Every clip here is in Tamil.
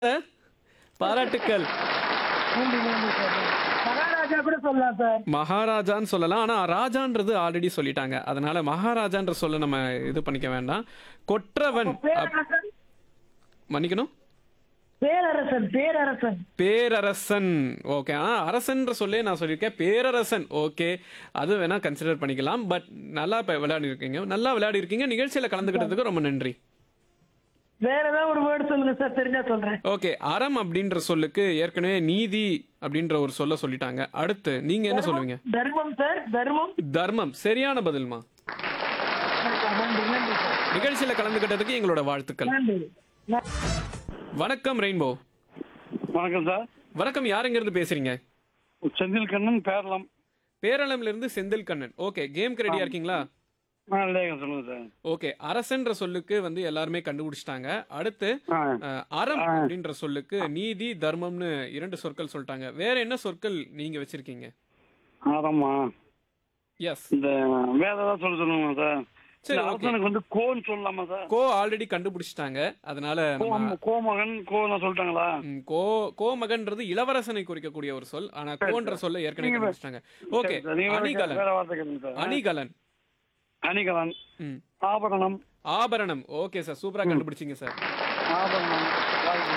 பாராட்டுக்கள் நன்றி நன்றி சார் மகாராஜா கூட சொல்லலாம் சார் மகாராஜான்னு சொல்லலாம் ஆனா ராஜான்றது ஆல்ரெடி சொல்லிட்டாங்க அதனால மகாராஜான்ற சொல்ல நம்ம இது பண்ணிக்க வேண்டாம் கொற்றவன் அப்- பேரரசன் மன்னிக்கணும் பேரரசன் பேரரசன் பேரரசன் ஓகே ஆ அரசன்ற சொல்லே நான் சொல்லியிருக்கேன் பேரரசன் ஓகே அது வேணா கன்சிடர் பண்ணிக்கலாம் பட் நல்லா இப்போ விளையாடி இருக்கீங்க நல்லா விளையாடி இருக்கீங்க நிகழ்ச்சியில கலந்துக்கிட்டதுக்கு ரொம்ப நன்றி வேற ஏதாவது ஒரு வேர்டு சொல்லுங்க சார் தெரிஞ்சா சொல்றேன் ஓகே அறம் அப்படின்ற சொல்லுக்கு ஏற்கனவே நீதி அப்படின்ற ஒரு சொல்ல சொல்லிட்டாங்க அடுத்து நீங்க என்ன சொல்லுவீங்க தர்மம் சார் தர்மம் தர்மம் சரியான பதில்மா நன்றி நன்றி சார் நிகழ்ச்சியில கலந்துக்கிட்டதுக்கு எங்களோட வாழ்த்துக்கள் நன்றி ந- வணக்கம் ரெயின்போ வணக்கம் சார் வணக்கம் யாருங்கிறது பேசுறீங்க செந்தில் கண்ணன் பேரளம் பேரளம்ல இருந்து செந்தில் கண்ணன் ஓகே கேம்க்கு ரெடியா இருக்கீங்களா ஆ லேகம் சொல்லுங்க சார் ஓகே அரசன்ற சொல்லுக்கு வந்து எல்லாருமே கண்டுபிடிச்சிட்டாங்க அடுத்து ஆ அஹ், அறம் அப்படின்ற சொல்லுக்கு நீதி தர்மம்னு இரண்டு சொற்கள் சொல்லிட்டாங்க வேற என்ன சொற்கள் நீங்க வச்சிருக்கீங்க ஆமாம்மா எஸ் இந்த வேற ஏதாவது சொல்ல சொல்லுங்க சார் சரி, இந்த okay. அரசனுக்கு வந்து கோன்னு சொல்லலாமா சார் கோ ஆல்ரெடி கண்டுபிடிச்சிட்டாங்க அதனால நம்ம கோ கோமகன் கோன்னு சொல்லிட்டாங்களா ம், கோ கோமகன்றது இளவரசனை குறிக்கக்கூடிய ஒரு சொல் ஆனா கோன்ற சொல்ல ஏற்கனவே நீங்க வே- கண்டுபிடிச்சிட்டாங்க ஓகே சரி சார், நீங்க வேற அணிகலன் வேற வார்த்தை கேளுங்க சார் அணிகலன் அணிகலன் ம் ஆபரணம் ஆபரணம் ஓகே சார் சூப்பரா கண்டுபிடிச்சீங்க சார் ஆபரணம் வாழ்க்கை.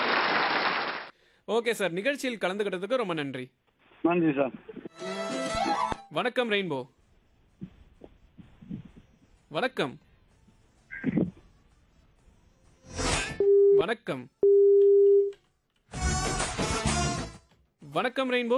ஓகே சார் நிகழ்ச்சியில் கலந்துக்கிட்டதுக்கு ரொம்ப நன்றி நன்றி சார் வணக்கம் ரெயின்போ வணக்கம் வணக்கம் வணக்கம் ரெயின்போ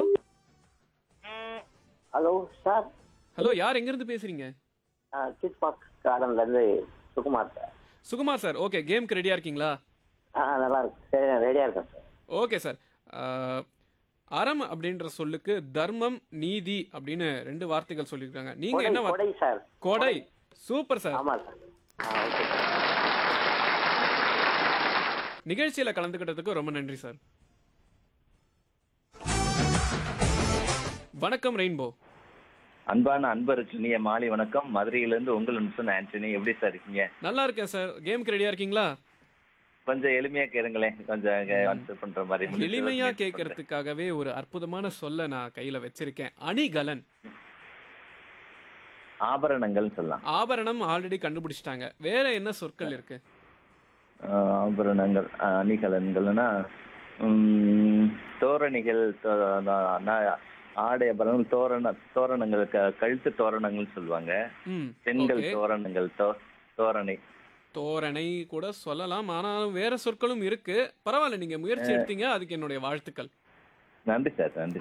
ஹலோ சார் ஹலோ யார் எங்கிருந்து பேசுறீங்க கிட் பார்க் கார்டன்லேருந்து Sukumar sir Sukumar sir okay கேம்க்கு ரெடியா இருக்கீங்களா ஆ நல்லா இருக்கு சரி நான் ரெடியாக இருக்கேன் சார் ஓகே சார் அஹ், அறம் அப்படின்ற சொல்லுக்கு தர்மம் நீதி அப்படின்னு ரெண்டு வார்த்தைகள் சொல்லியிருக்காங்க நீங்க கொடை என்ன வார்த்தை கொடை சார் கொடை சூப்பர் சார் ஆமாம் சார் ஆ ஓகே சார் நிகழ்ச்சியில கலந்துக்கிட்டதுக்கு ரொம்ப நன்றி சார் வணக்கம் ரெயின்போ அன்பான அன்பருக்கு இனிய மாலை வணக்கம் மதுரையிலிருந்து உங்கள் அன்சன் ஆண்டனி எப்படி சார் இருக்கீங்க நல்லா இருக்கேன் சார் கேம்க்கு ரெடியா இருக்கீங்களா கொஞ்சம் எளிமையா கேளுங்களேன் கொஞ்சம் ஆன்சர் பண்ற மாதிரி முடிஞ்ச எளிமையா அளவுக்கு முயற்சி கேட்கறதுக்காகவே ஒரு அற்புதமான சொல்ல நான் கையில வச்சிருக்கேன் அணிகலன் பண்றேன். ஆபரணங்கள் சொல்லலாம் ஆபரணம் ஆல்ரெடி கண்டுபிடிச்சிட்டாங்க வேற என்ன சொற்கள் இருக்கு ஆஹ் ஆபரணங்கள் ஆஹ் அணிகலன்கள்னா உம், தோரணிகள் தோ- நா- நா- ஆடை ஆபரணங்கள் தோரண தோரணங்கள் க- கழுத்து தோரணங்கள் சொல்லுவாங்க ம் பெண்கள் okay. தோரணங்கள் தோ தோரணை தோரணை கூட சொல்லலாம் ஆனாலும் வேற சொற்களும் இருக்கு பரவாயில்ல நீங்க முயற்சி எடுத்தீங்க அதுக்கு என்னுடைய வாழ்த்துக்கள் நன்றி சார் நன்றி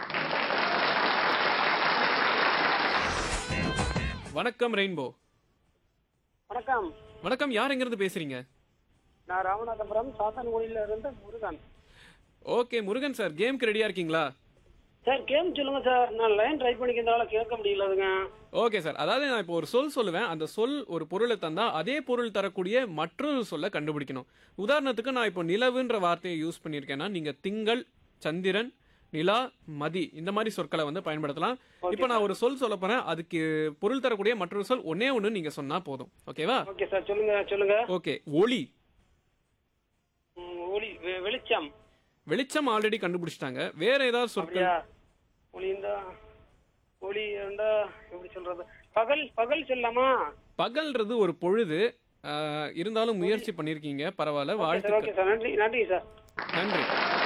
வணக்கம் ரெயின்போ வணக்கம் வணக்கம் யார் எங்கிருந்து பேசுறீங்க நான் ராமநாதபுரம் சாத்தான்குடியில இருந்து முருகன் ஓகே முருகன் சார் கேம்க்கு ரெடியா இருக்கீங்களா சார் கேம் சொல்லுங்க சார் நான் லைன் ட்ரை பண்ணிக்கிறதால கேட்க முடியலதுங்க ஓகே சார் அதாவது நான் இப்போ ஒரு சொல் சொல்லுவேன் அந்த சொல் ஒரு பொருளை தந்தா அதே பொருள் தரக்கூடிய மற்றொரு சொல்லை கண்டுபிடிக்கணும் உதாரணத்துக்கு நான் இப்போ நிலவுன்ற வார்த்தையை யூஸ் பண்ணியிருக்கேன்னா நீங்க திங்கள் சந்திரன் நிலா மதி இந்த மாதிரி சொற்களை வந்து பயன்படுத்தலாம் இப்போ நான் ஒரு சொல் சொல்ல போறேன் அதுக்கு பொருள் தரக்கூடிய மற்றொரு சொல் ஒன்னே ஒன்று நீங்க சொன்னா போதும் ஓகேவா ஓகே சார் சொல்லுங்க சொல்லுங்க ஓகே ஒளி ம், ஒளி வெ- வெளிச்சம் வெளிச்சம் ஆல்ரெடி கண்டுபிடிச்சிட்டாங்க வேற ஏதாவது சொற்கள் அப்படியா ஒளி இந்த ஒளி இருந்தா எப்படி சொல்றது பகல் பகல் சொல்லலாமா பகல்ன்றது ஒரு பொழுது ஆஹ், இருந்தாலும் முயற்சி பண்ணியிருக்கீங்க பரவாயில்ல சார் ஓகே வாழ்த்துக்கள் சார் நன்றி நன்றி சார் நன்றி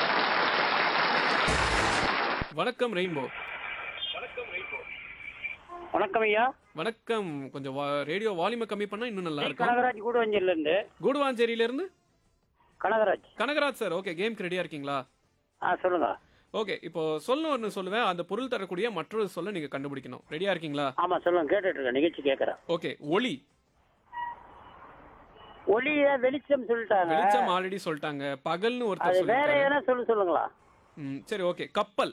வணக்கம் ரெயின்போ வணக்கம் ஐயா வணக்கம் கொஞ்சம் வா- ரேடியோ வால்யூமை கம்மி பண்ணா இன்னும் நல்லா இருக்கும் கனகராஜ் கூடுவஞ்சில இருந்து கூடுவாஞ்சேரியில இருந்து கனகராஜ் கனகராஜ் சார் ஓகே கேம்க்கு ரெடியா இருக்கீங்களா ஆ சொல்லுங்க ஓகே இப்போ சொல்ல ஒன்று சொல்லுவேன் அந்த பொருள் தரக்கூடிய மற்றொரு சொல்ல நீங்க கண்டுபிடிக்கணும் ரெடியா இருக்கீங்களா ஆமா சொல்லுங்க கேட்டுட்டு இருக்கேன் நிகழ்ச்சி கேட்கறேன் ஓகே ஒளி ஒளிய வெளிச்சம் சொல்லிட்டாங்க வெளிச்சம் ஆல்ரெடி சொல்லிட்டாங்க பகல்னு அது ஒருத்தர் வேற சொல்லிட்டாரு எதனா சொல்லு சொல்லுங்களா ம் சரி ஓகே கப்பல்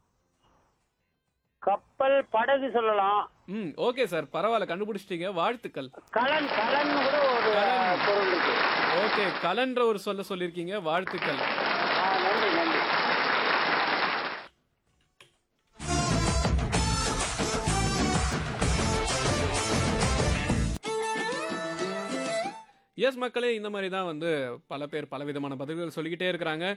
கப்பல் படகு சொல்லலாம் ம் ஓகே சார் பரவாயில்ல கண்டுபிடிச்சிட்டீங்க வாழ்த்துக்கள் கலன் கலன் கூட ஒரு கலன். பொருள் இருக்கு ஓகே கலன்ற ஒரு சொல்ல சொல்லியிருக்கீங்க வாழ்த்துக்கள் ஆ, நன்றி நன்றி எஸ் மக்களே இந்த மாதிரி தான் வந்து பல பேர் பல விதமான பதில்கள் சொல்லிக்கிட்டே இருக்கிறாங்க